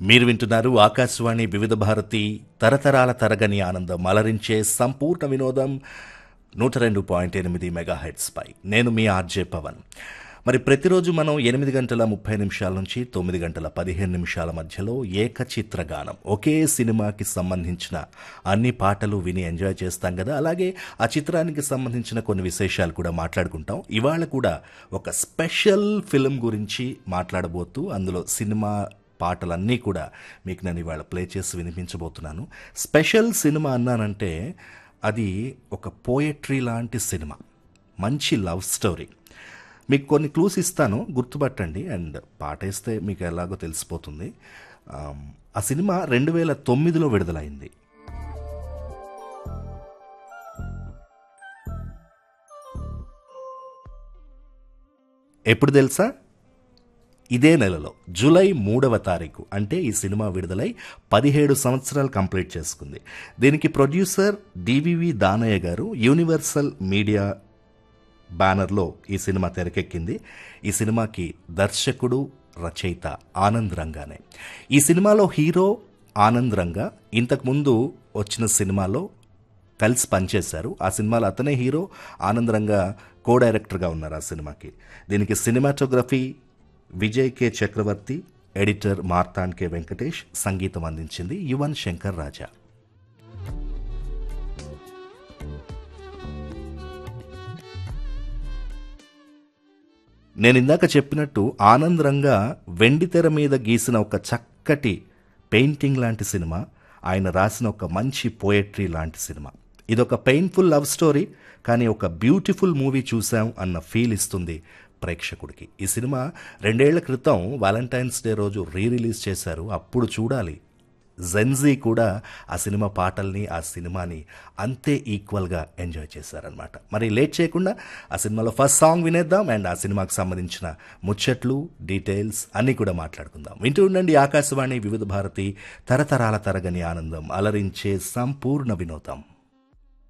మీరు వింటున్నారు ఆకాశవాణి వివిధ భారతి తరతరాల తరగని ఆనందం అలరించే సంపూర్ణ వినోదం నూట రెండు పాయింట్ ఎనిమిది మెగా పై నేను మీ ఆర్జే పవన్ మరి ప్రతిరోజు మనం ఎనిమిది గంటల ముప్పై నిమిషాల నుంచి తొమ్మిది గంటల పదిహేను నిమిషాల మధ్యలో ఏకచిత్ర గానం ఒకే సినిమాకి సంబంధించిన అన్ని పాటలు విని ఎంజాయ్ చేస్తాం కదా అలాగే ఆ చిత్రానికి సంబంధించిన కొన్ని విశేషాలు కూడా మాట్లాడుకుంటాం ఇవాళ కూడా ఒక స్పెషల్ ఫిల్మ్ గురించి మాట్లాడబోతూ అందులో సినిమా పాటలన్నీ కూడా మీకు నేను ఇవాళ ప్లే చేసి వినిపించబోతున్నాను స్పెషల్ సినిమా అన్నానంటే అది ఒక పోయట్రీ లాంటి సినిమా మంచి లవ్ స్టోరీ మీకు కొన్ని క్లూస్ ఇస్తాను గుర్తుపట్టండి అండ్ పాట వేస్తే మీకు ఎలాగో తెలిసిపోతుంది ఆమ్, ఆ సినిమా రెండు వేల తొమ్మిదిలో విడుదలైంది ఎప్పుడు తెలుసా ఇదే నెలలో జూలై మూడవ తారీఖు అంటే ఈ సినిమా విడుదలై పదిహేడు సంవత్సరాలు కంప్లీట్ చేసుకుంది దీనికి ప్రొడ్యూసర్ డివివి దానయ్య గారు యూనివర్సల్ మీడియా బ్యానర్లో ఈ సినిమా తెరకెక్కింది ఈ సినిమాకి దర్శకుడు రచయిత ఆనంద్ రంగానే ఈ సినిమాలో హీరో ఆనంద్ రంగా ఇంతకుముందు వచ్చిన సినిమాలో కలిసి పనిచేశారు ఆ సినిమాలో అతనే హీరో ఆనంద్ రంగా కో డైరెక్టర్గా ఉన్నారు ఆ సినిమాకి దీనికి cinematography Vijay K Chakravarthy editor Marthand K Venkatesh సంగీతం అందించింది యువన్ శంకర్ రాజా నేను ఇందాక చెప్పినట్టు ఆనందరంగా వెండి తెర మీద గీసిన ఒక చక్కటి పెయింటింగ్ లాంటి సినిమా ఆయన రాసిన ఒక మంచి పోయట్రీ లాంటి సినిమా ఇదొక పెయిన్ఫుల్ లవ్ స్టోరీ కానీ ఒక బ్యూటిఫుల్ మూవీ చూసాం అన్న ఫీల్ ఇస్తుంది ప్రేక్షకుడికి ఈ సినిమా రెండేళ్ల క్రితం వాలంటైన్స్ డే రోజు రీ రిలీజ్ చేశారు అప్పుడు చూడాలి జెన్జీ కూడా ఆ సినిమా పాటల్ని ఆ సినిమాని అంతే ఈక్వల్గా ఎంజాయ్ చేశారనమాట మరి లేట్ చేయకుండా ఆ సినిమాలో ఫస్ట్ సాంగ్ వినేద్దాం అండ్ ఆ సినిమాకి సంబంధించిన ముచ్చట్లు డీటెయిల్స్ అన్నీ కూడా మాట్లాడుకుందాం వింటూ ఉండండి ఆకాశవాణి వివిధ భారతి తరతరాల తరగని ఆనందం అలరించే సంపూర్ణ వినోదం